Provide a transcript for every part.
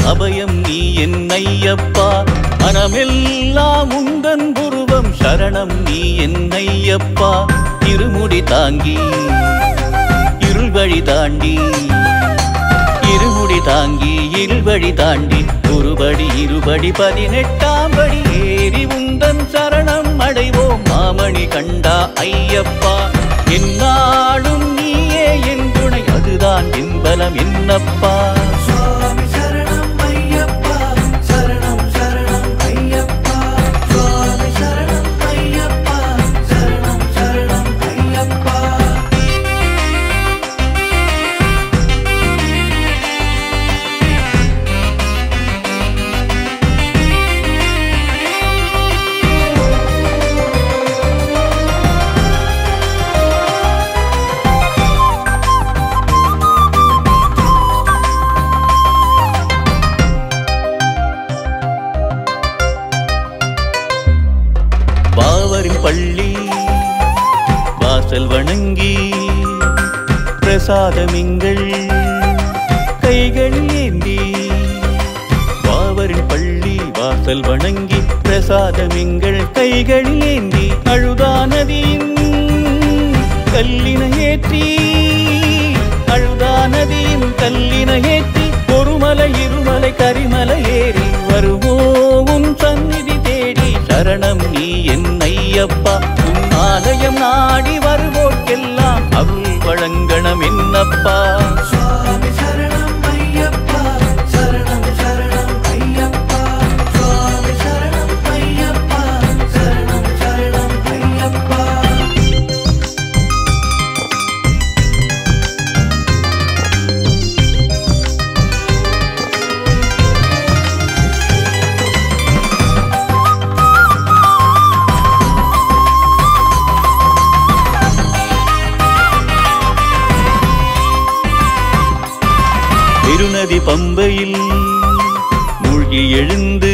அபயம் நீ என் ஐயப்பா மனமெல்லாம் உந்தன் உருவம் சரணம் நீ என் ஐயப்பா இருமுடி தாங்கி இருள் வழி தாண்டி இருமுடி தாங்கி இருள் வழி தாண்டி ஒருபடி இருபடி பதினெட்டாம் படி ஏறி உந்தன் சரணம் அடைவோம் மாமணி கண்டா ஐயப்பா என்னாலும் நீயே என் துணை அதுதான் என் பலம் என்னப்பா சுவாமி சரணம் ஐயப்பா சரணம் சரணம் ஐயப்பா சுவாமி சரணம் ஐயப்பா சரணம் சரணம் ஐயப்பா பாவரின் பள்ளி வாசல் வணங்கி பிரசாதமிங்கள் கைகள் ஏந்தி பாவரின் பள்ளி வாசல் வணங்கி பிரசாதமிங்கள் கைகள் ஏந்தி அழுதானதியின் கல்லின ஏற்றி அழுதானதியின் கல்லின ஏற்றி ஒருமலை இருமலை கரிமலை ஏறி வருவோ உன் சந்நிதி தேடி சரணம் நீ என் ஐயப்பா உன் ஆலயம் நாடி வருவோர்க்கெல்லாம் அருள் வழங்கணும் என்னப்பா சுவாமி சரணம் ஐயப்பா சரணம் சரணம் ஐயப்பா சுவாமி சரணம் ஐயப்பா சரணம் சரணம் ஐயப்பா திருநதி பம்பையில் மூழ்கி எழுந்து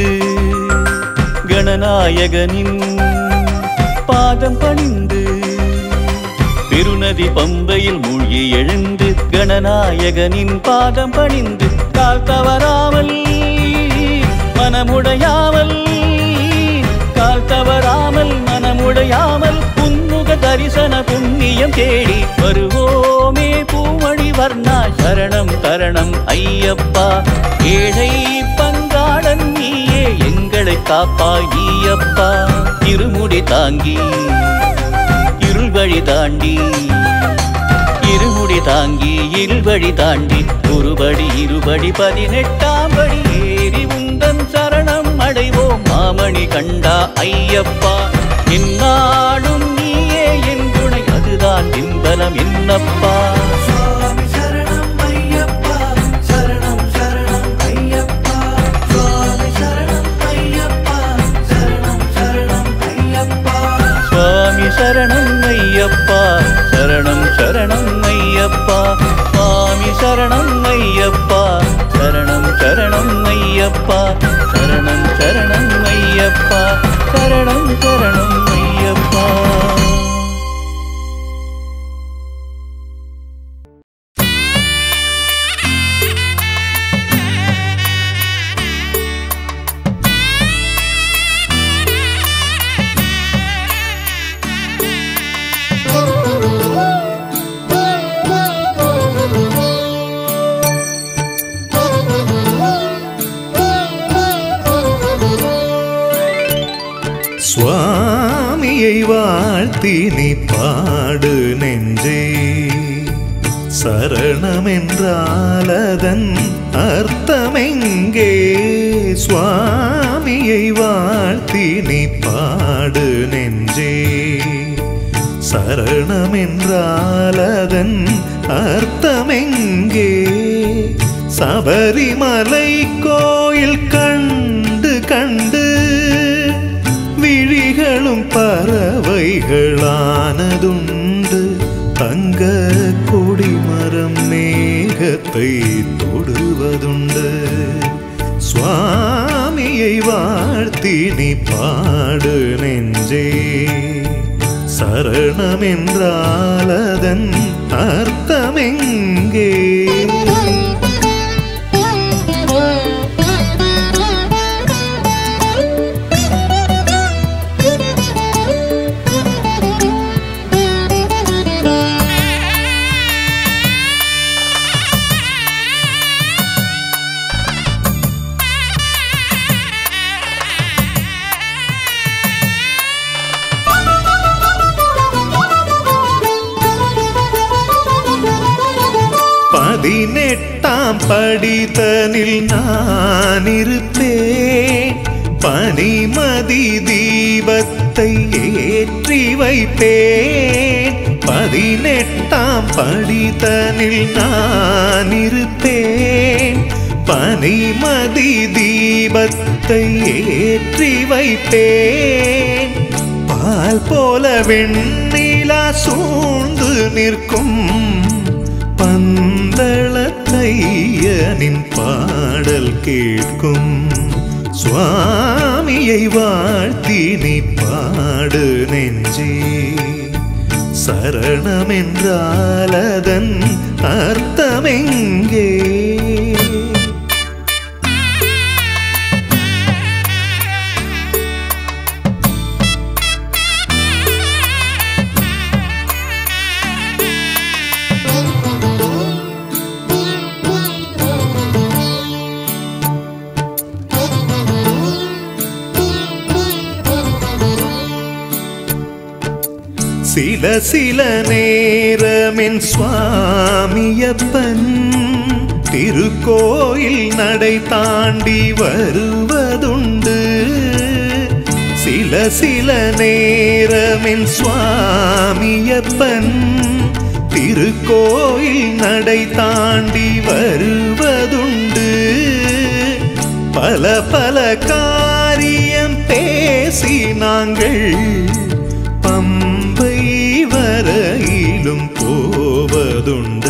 கணநாயகனின் பாதம் பணிந்து திருநதி பம்பையில் மூழ்கி எழுந்து கணநாயகனின் பாதம் பணிந்து கால் தவறாமல் மனமுடையாமல் கால் தவறாமல் மனமுடையாமல் புன்முக தரிசன புண்ணியம் தேடி வருவோமே பூமணி வர்ணா சரணம் தரணம் ஐயப்பா ஏழை பங்காளன் நீயே எங்களை காப்பாய் நீயப்பா இருமுடி தாங்கி இருள் வழி தாண்டி இருமுடி தாங்கி இருள் வழி தாண்டி ஒருபடி இருபடி பதினெட்டாம் படி ஏறி உந்தன் சரணம் அடைவோம் மாமணி கண்டா ஐயப்பா என்னாலும் நீயே என் துணை அதுதான் என் பலம் என்னப்பா சுவாமி சரணம் ஐயப்பா சரணம் சரணம் ஐயப்பா சுவாமி சரணம் ஐயப்பா சரணம் சரணம் ஐயப்பா சுவாமி சரணம் ஐயப்பா சரணம் சரணம் ஐயப்பா சுவாமி சரணம் ஐயப்பா சரணம் சரணம் ஐயப்பா சரணம் சரணம் ஐயப்பா சரணம் சரணம் ஐயப்பா சுவாமியை வாழ்த்தி நீ பாடு நெஞ்சே சரணமென்றால் அதன் அர்த்தமெங்கே சுவாமியை வாழ்த்தி நீ பாடு நெஞ்சே சரணமென்றால் அதன் அர்த்தமெங்கே சபரிமலை கோயில் கண்டு கண்டு விழிகளும் பறவைகளானதுண்டு தங்க கொடிமரம் மேகத்தை தொடுவதுண்டு சுவாமியை வாழ்த்தி நீ பாடு நெஞ்சே சரணமென்றால் அதன் அர்த்தமெங்கே Thank you. பதினெட்டாம் படிதனில் நான் இருப்பேன் பனிமதி தீபத்தை ஏற்றி வைப்பேன் பதினெட்டாம் படிதனில் நான் இருப்பேன் பனிமதி தீபத்தை ஏற்றி வைப்பேன் பால் போல வெண்ணிலா சூழ்ந்து நிற்கும் பந்தளத்தையனின் பாடல் கேட்கும் சுவாமியை வாழ்த்தி நீ பாடு நெஞ்சே சரணமென்றால் அதன் அர்த்தமெங்கே சில சில நேரமென் சுவாமியப்பன் திருக்கோயில் நடை தாண்டி வருவதுண்டு சில சில நேரமென் சுவாமியப்பன் திருக்கோயில் நடை தாண்டி வருவதுண்டு பல பல காரியம் பேசி நாங்கள் பம்பை வரையிலும் போவதுண்டு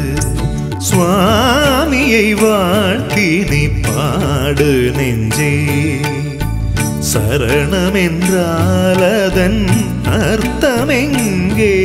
சுவாமியை வாழ்த்தி நீ பாடு நெஞ்சே சரணமென்றால் அதன் அர்த்தமெங்கே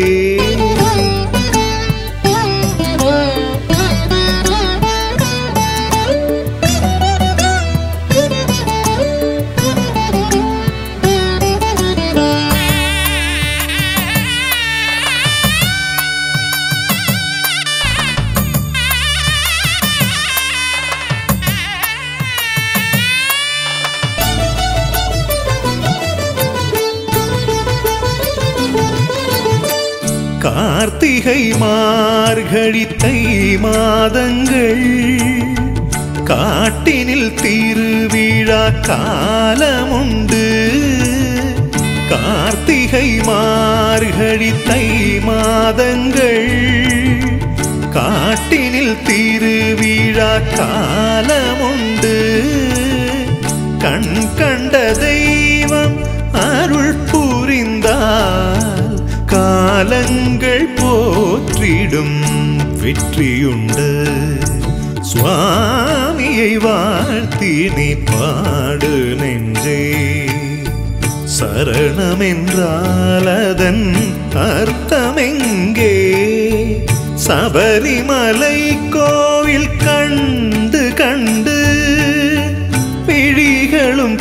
கார்த்திகை மார்கழி தை மாதங்கள் காட்டினில் திருவிழா காலமுண்டு கார்த்திகை மார்கழி தை மாதங்கள் காட்டினில் திருவிழா காலமுண்டு கண் கண்ட தெய்வம் அருள் புரிந்தால் காலங்கள் போற்றிடும் வெற்றியுண்டு சுவாமியை வாழ்த்தி நீ பாடு நெஞ்சே சரணமென்றால் அதன் அர்த்தமெங்கே சபரிமலை கோவில் கண்டு கண்டு பிழிகளும்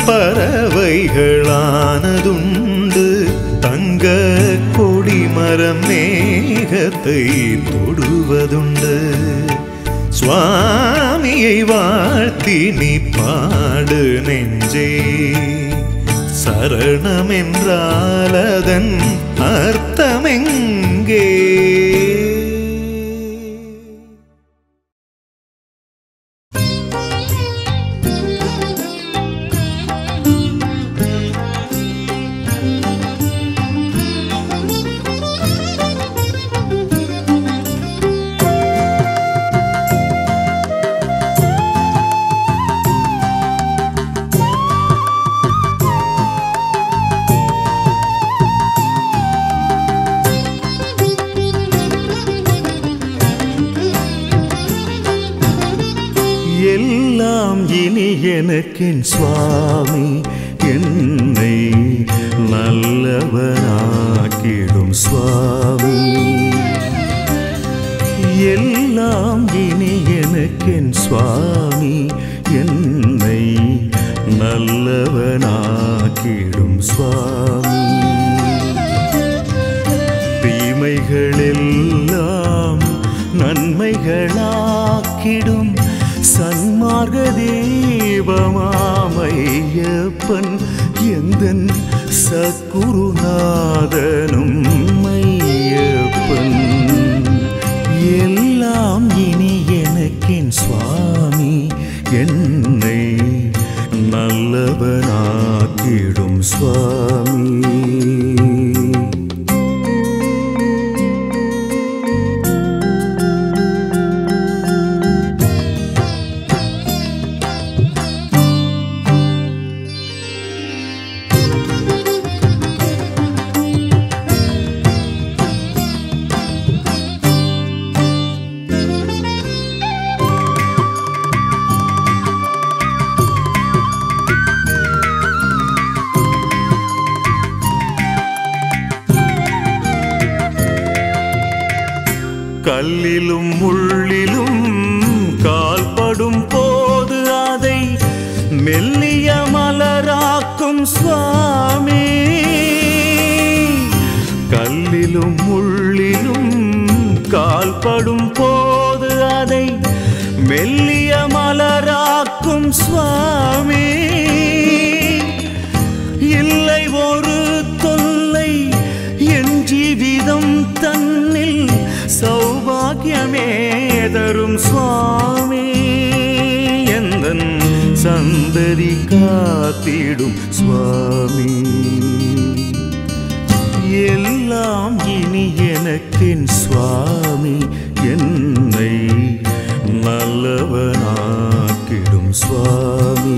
பறவைகளானதுண்டு தங்க கொடிமரம் மேகத்தை தொடுவதுண்டு சுவாமியை வாழ்த்தி நீ பாடு நெஞ்சே சரணமென்றால் அதன் அர்த்தமெங்கே எல்லாம் இனி எனக்கென் சுவாமி என்னை நல்லவனாக்கிடும் சுவாமி எல்லாம் இனி எனக்கென் சுவாமி என்னை நல்லவனாக்கிடும் சுவாமி தீமைகளெல்லாம் நன்மைகளாக்கிடும் சன்மார்க தேவமாமையப்பன் எந்தன் சத்குருநாதனும் ஐயப்பன் எல்லாம் இனி சுவாமி கல்லிலும் முள்ளிலும் கால்படும் போது அதை மெல்லிய மலராக்கும் சுவாமி கல்லிலும் முள்ளிலும் கால்படும் போது அதை மெல்லிய மலராக்கும் சுவாமி இல்லை ஒரு தொல்லை என் ஜீவிதம் தன்னில் சௌபாகியமே தரும் சுவாமி எந்தன் சந்ததி காத்திடும் சுவாமி எல்லாம் இனி எனக்கென் சுவாமி என்னை நல்லவனாக்கிடும் சுவாமி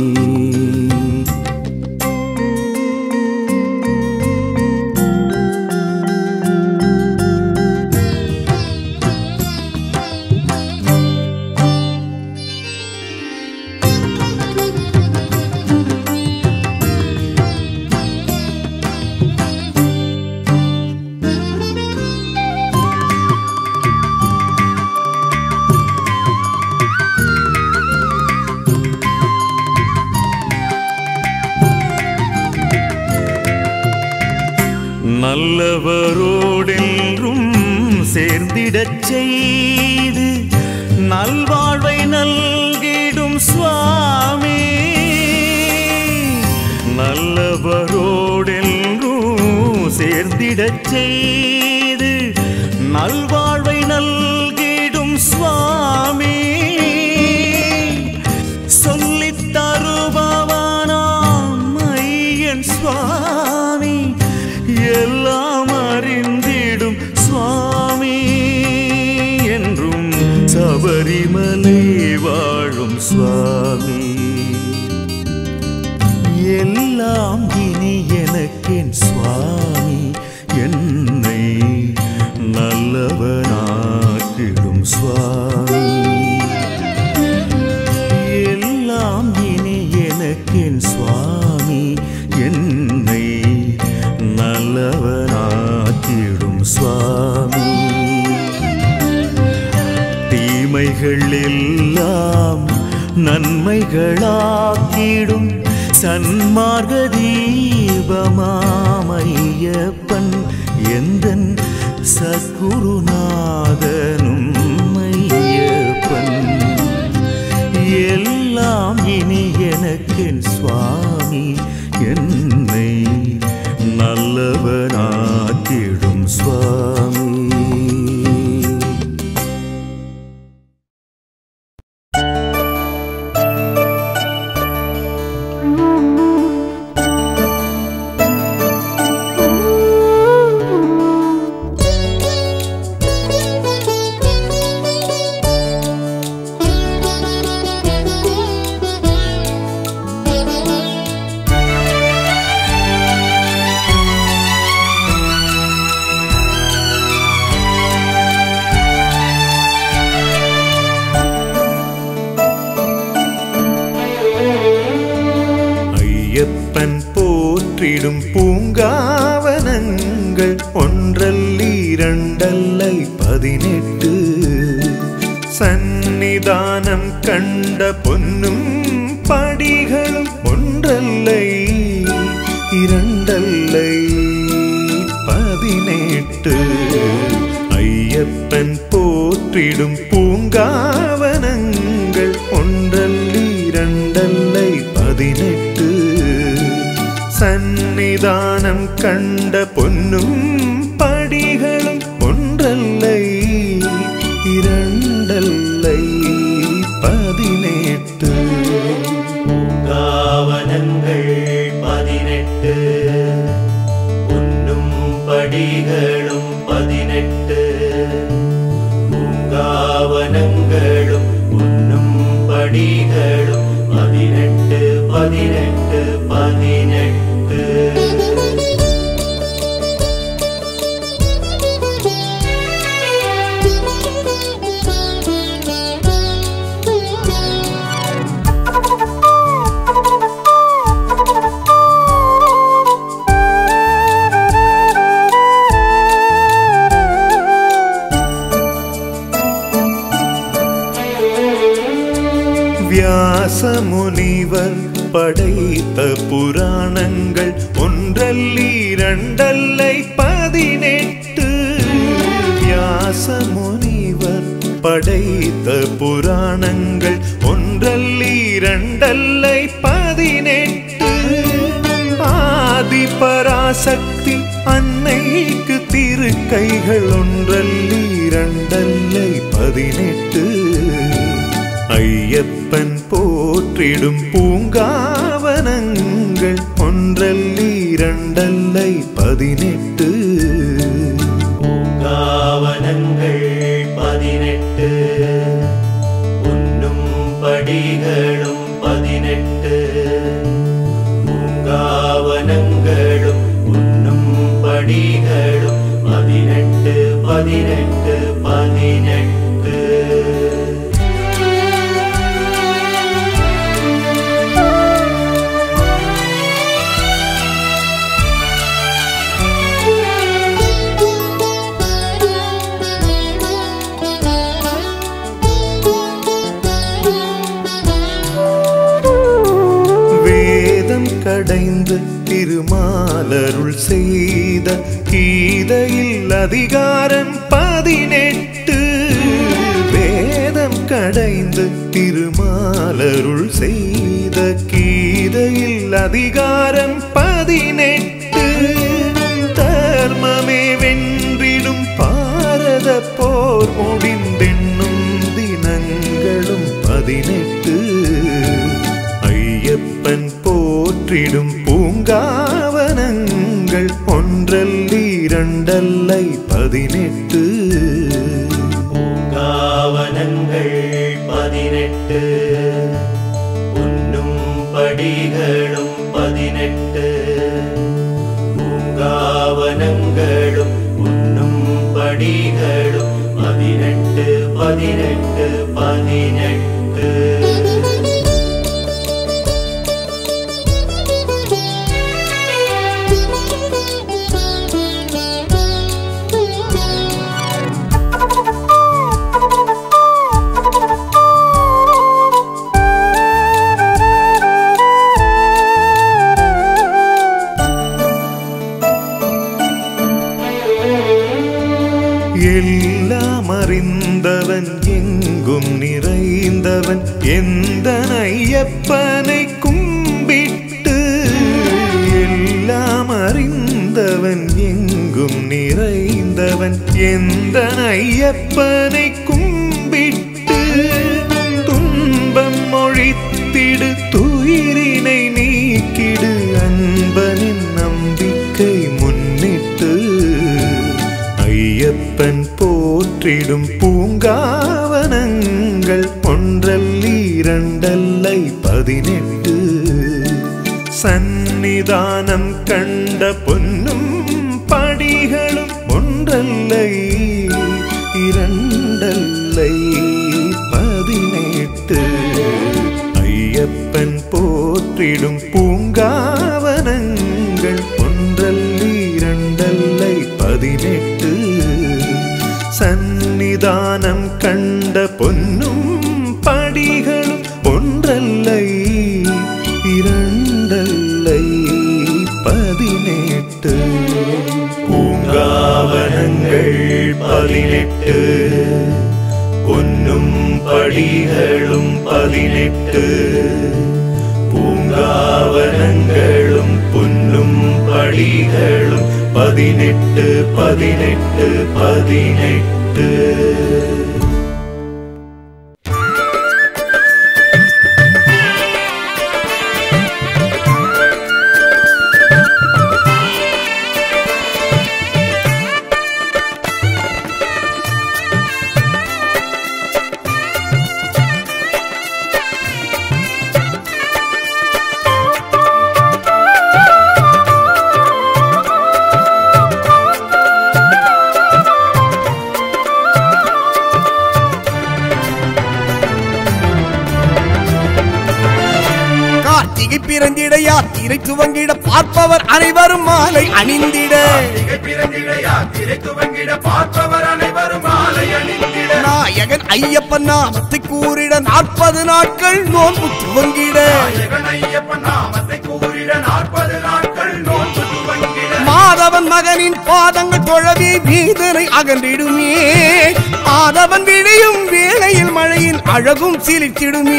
நல்லவரோடென்றும் சேர்ந்திடச் செய்து நல்வாழ்வை நல்கிடும் சுவாமி நல்லவரோடென்றும் சேர்ந்திடச் செய்து நல்வாழ்வை நல்கிடும் சுவாமி சொல்லித் தருபவனாம் ஐயன் சுவாமி எல்லாம் அறிந்திடும் சுவாமி என்றும் சபரிமலை வாழும் சுவாமி எல்லாம் இனி எனக்கென் சுவாமி என்னை நல்லவனாக்கிடும் சுவாமி எல்லாம் இனி எனக்கென் சுவாமி என்னை நல்லவனாக்கிடும் சுவாமி தீமைகள் எல்லாம் நன்மைகளாக்கிடும் சன்மார்க தீபமாமையப்பன் எந்தன் சத்குருநாதனும் ஐயப்பன் எல்லாம் இனி எனக்கென் சுவாமி என்னை நல்லவனாக்கிடும் சுவாமி ஐயப்பன் போற்றிடும் பூங்காவனங்கள் ஒன்றல்ல இரண்டல்லை பதினெட்டு சந்நிதானம் கண்ட பொன்னும் படிகளும் ஒன்றல்லை இரண்டல்லை பதினெட்டு ஐயப்பன் போற்றிடும் பூங்காவனங்கள் ஒன்றல்ல இரண்டல்லை பதினெட்டு சந்நிதானம் கண்ட பொன்னும் படிகளும் ஒன்றல்லை இரண்டல்லை பதினெட்டு காவனங்கள் பதினெட்டு படிகளும் பதினெட்டு பூங்காவனங்களும் உண்ணும் படிகளும் பதினெட்டு பதினெட்டு பதினெட்டு வியாசமுனிவர் படைத்த புராணங்கள் ஒன்றல்லி இரண்டல்லை பதினெட்டு வியாசமுனிவர் படைத்த புராணங்கள் ஒன்றல்லி இரண்டல்லை பதினெட்டு ஆதி பராசக்தி அன்னைக்கு திருக்கைகள் ஒன்றல்லி இரண்டல்லை பதினெட்டு ஐயப்பன் போற்றிடும் பூங்காவனங்கள் ஒன்றல்லி இரண்டல்லை பதினெட்டு பூங்காவனங்கள் பதினெட்டு உண்ணும் படிகளும் பதினெட்டு பூங்காவனங்களும் உண்ணும் படிகளும் பதினெட்டு பதினெட்டு பதினெட்டு வேதம் கடைந்து திருமாலருள் செய்த கீதையில் அதிகாரம் பதினெட்டு வேதம் கடைந்து திருமாலருள் செய்த கீதையில் அதிகாரம் பதினெட்டு தர்மமே வென்றிடும் பாரத போர் முடிந்தென்னும் தினங்களும் பதினெட்டு ஐயப்பன் போற்றிடும் பூங்காவனங்கள் ஒன்றல்லி இரண்டல்லை பதினெட்டு பூங்காவனங்கள் பதினெட்டு உண்ணும் படிகளும் பதினெட்டு பூங்காவனங்களும் உண்ணும் படிகளும் பதினெட்டு பதினெட்டு பதினெட்டு எல்லாம் அறிந்தவன் எங்கும் நிறைந்தவன் எந்த ஐயப்பனை கும்பிட்டு எல்லாம் அறிந்தவன் எங்கும் நிறைந்தவன் எந்த ஐயப்பனை கும்பிட்டு துன்பம் ஒழித்திடு துயிரினை நீக்கிடு அன்பனின் நம்பிக்கை முன்னிட்டு ஐயப்பன் போற்றிடும் பூங்காவனங்கள் ஒன்றல்லி இரண்டல்லை பதினெட்டு சந்நிதானம் கண்ட பொன்னும் படிகளும் ஒன்றல்லை இரண்டல்லை பதினெட்டு ஐயப்பன் போற்றிடும் பூங்காவனங்கள் ஒன்றல்லி இரண்டல்லை பதினெட்டு சந்நிதானம் கண்ட பொன்னும் படிகளும் ஒன்றல்லை இரண்டல்லை பதினெட்டு பூங்காவனங்கள் பதினெட்டு பொன்னும் படிகளும் பதினெட்டு பூங்காவனங்களும் பொன்னும் படிகளும் பதினெட்டு பதினெட்டு பதினெட்டு பூங்காவனங்கள் யாத்திரை துவங்கிட பார்ப்பவர் அனைவரும் மாலை அணிந்திட நாயகன் ஐயப்பன் நாமத்தை கூறிட நாற்பது நாட்கள் நோன்பு துவங்கிட மாதவன் மகனின் பாதங்கள் தொழவி வீதனை அகன்றிடுமே மாதவன் விழியும் வேளையில் மழையின் அழகும் சிலிர்த்திடுமே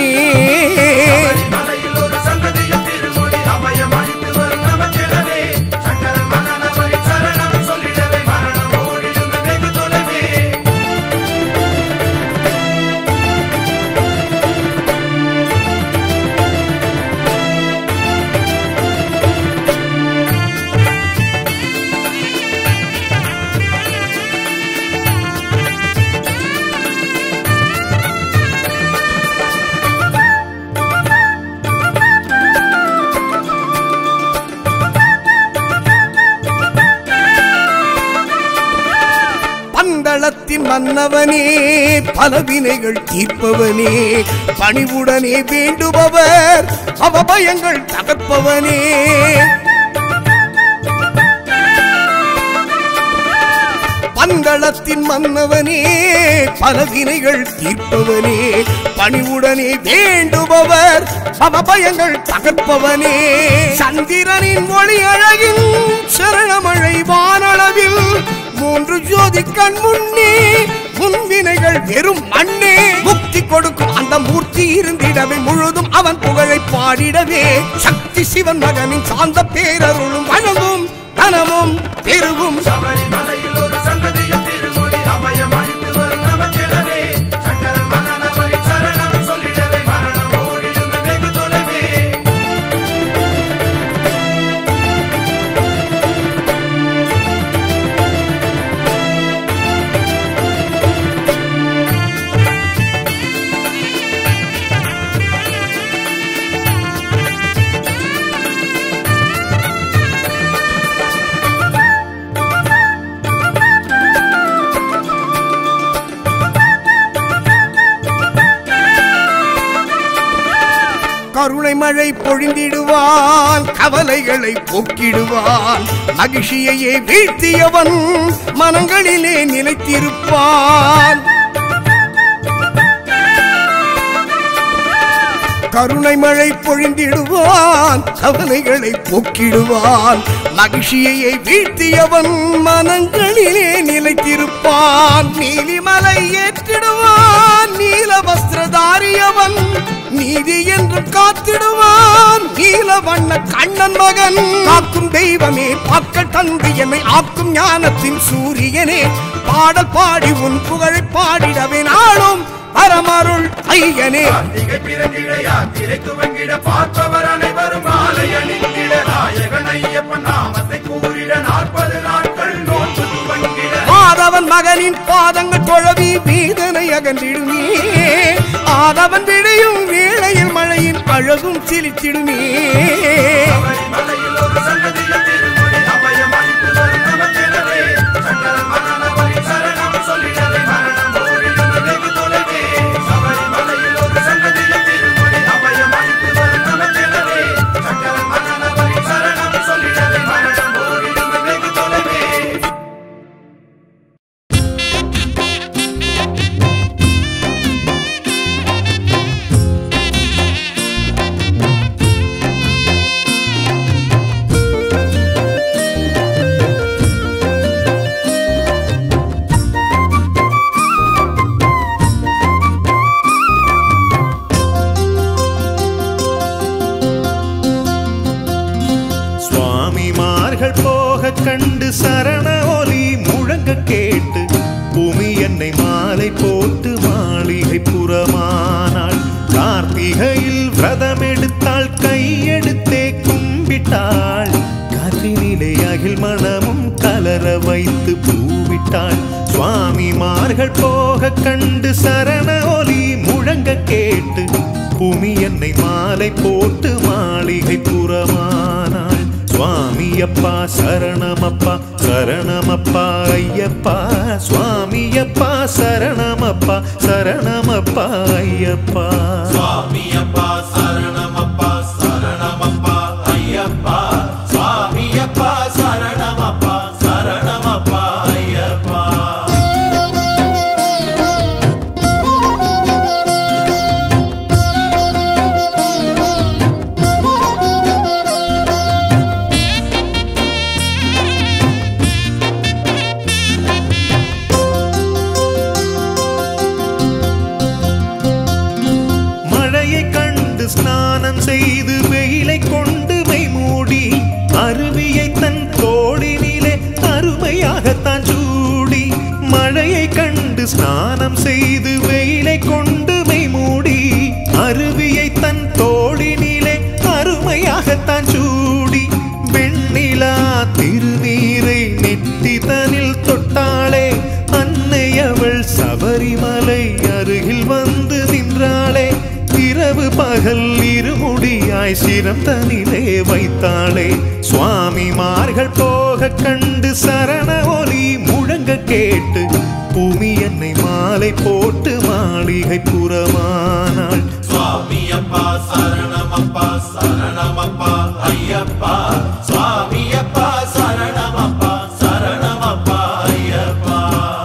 பந்தளத்தின் மன்னவனே பலவினைகள் தீர்ப்பவனே பணிவுடனே வேண்டுபவர் அவபயங்கள் தகர்ப்பவனே பந்தளத்தின் மன்னவனே பலவினைகள் தீர்ப்பவனே பணிவுடனே வேண்டுபவர் அவபயங்கள் தகர்ப்பவனே சந்திரனின் ஒளி அழகின் சரணமழை வானளவில் மூன்று ஜோதி கண் முன்னே முன்வினைகள் வெறும் மண்ணே முக்தி கொடுக்கும் அந்த மூர்த்தி இருந்திடவே முழுதும் அவன் புகழை பாடிடவே சக்தி சிவன் மகனின் சாந்த பேரருளும் வழங்கும் தனமும் பெருகும் கருணை மழை பொழிந்திடுவான் கவலைகளை போக்கிடுவான் மகிழ்ச்சியையே வீழ்த்தியவன் மனங்களிலே நிலைத்திருப்பான் கருணை மழை பொழிந்திடுவான் கவலைகளை போக்கிடுவான் மகிழ்ச்சியையே வீழ்த்தியவன் மனங்களிலே நிலைத்திருப்பான் நீலிமலை ஏற்றிடுவான் நீல வஸ்திரதாரியவன் நீதி என்று காத்திடுவான் நீல வண்ண கண்ணன் மகன் காக்கும் தெய்வமே பாக்கள் தந்து என்னை ஆக்கும் ஞானத்தின் சூரியனே பாடல் பாடி உன் புகழை பாடிடவே நாளும் பரமருள் ஐயனே மாதவன் மகனின் பாதங்கள் தொழவி வீதனை அகன்றிடுமே ஆதவன் விழையும் வேளையில் மழையின் அழகும் சிலித்திடுமே சுவாமிமார்கள் போக கண்டு சரண ஒலி முழங்க கேட்டு பூமி என்னை மாலை போட்டு மாளிகை புறமானாள் கார்த்திகையில் விரதம் எடுத்தாள் கையெடுத்தே கும்பிட்டாள் காற்றினிலே அகில் மனமும் கலர வைத்து பூவிட்டாள் சுவாமிமார்கள் போக கண்டு சரண ஒலி முழங்க கேட்டு பூமி என்னை மாலை போட்டு மாளிகை புறமானாள் சுவாமி அப்பா சரணமப்பா சரணமப்பா ஐயப்பா சுவாமி அப்பா சரணமப்பா சரணமப்பா ஐயப்பா சுவாமியப்பா சரணமப்பா சரணமப்பா ஐயா ஸ்நானம் செய்து வெயிலை கொண்டு மெய் மூடி அருவியை தன் தோளினிலே அருமையாகத்தான் சூடி வெண்ணிலா திருநீரை நெத்தி தனில் தொட்டாளே அன்னை அவள் சபரிமலை அருகில் வந்து நின்றாளே இரவு பகல் இருமுடியாய் சிரம் தனிலே வைத்தாளே சுவாமிமார்கள் போக கண்டு சரண ஒலி முழங்க கேட்டு பூமி என்னை மாலை போட்டு மாளிகை புறமானாள் சுவாமியப்பா சரணமப்பா சரணமப்பா ஐயப்பா சுவாமியப்பா சரணமப்பா சரணமப்பா ஐயப்பா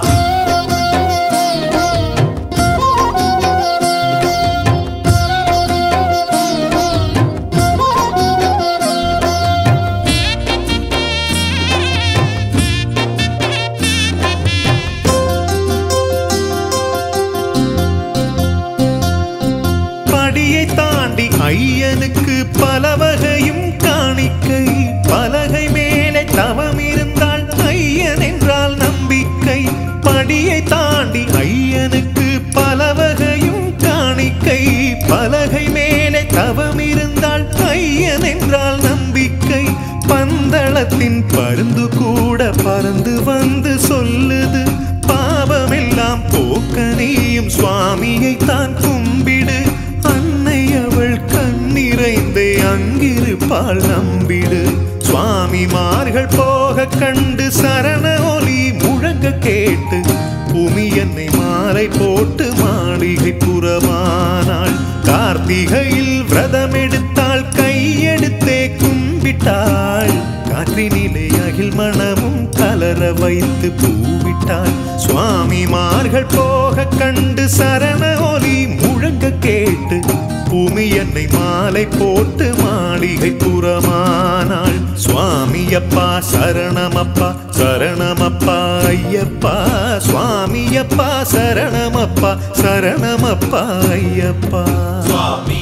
படியை தாண்டி ஐயனுக்கு பல வகையும் காணிக்கை பலகை மேலே தவம் இருந்தால் ஐயன் என்றால் நம்பிக்கை படியை தாண்டி ஐயனுக்கு பல வகையும் காணிக்கை பலகை மேலே தவம் இருந்தால் ஐயன் என்றால் நம்பிக்கை பந்தளத்தின் பருந்து கூட பறந்து வந்து சொல்லுது பாவமெல்லாம் போக்க நீயும் சுவாமியை தான் கும்பிடு அன்னை அவள் கண்ணிறைந்தே அங்கிருப்பாள் நம்பிடு சுவாமிமார்கள் போக கண்டு சரண ஒலி முழங்க கேட்டு பூமி என்னை மாலை போட்டு மாளிகை புறமானாள் கார்த்திகையில் விரதம் எடுத்தாள் கையெடுத்தே கும்பிட்டாள் காற்றினிலே அகில் மனமும் கலர வைத்து பூவிட்டாள் சுவாமிமார்கள் போக கண்டு சரண ஒலி முழங்க கேட்டு பூமி என்னை மாலை போட்டு மாளிகை புறமானாள் சுவாமியப்பா சரணமப்பா சரணமப்பா ஐயப்பா சுவாமியப்பா சரணமப்பா சரணமப்பா ஐயப்பா சுவாமி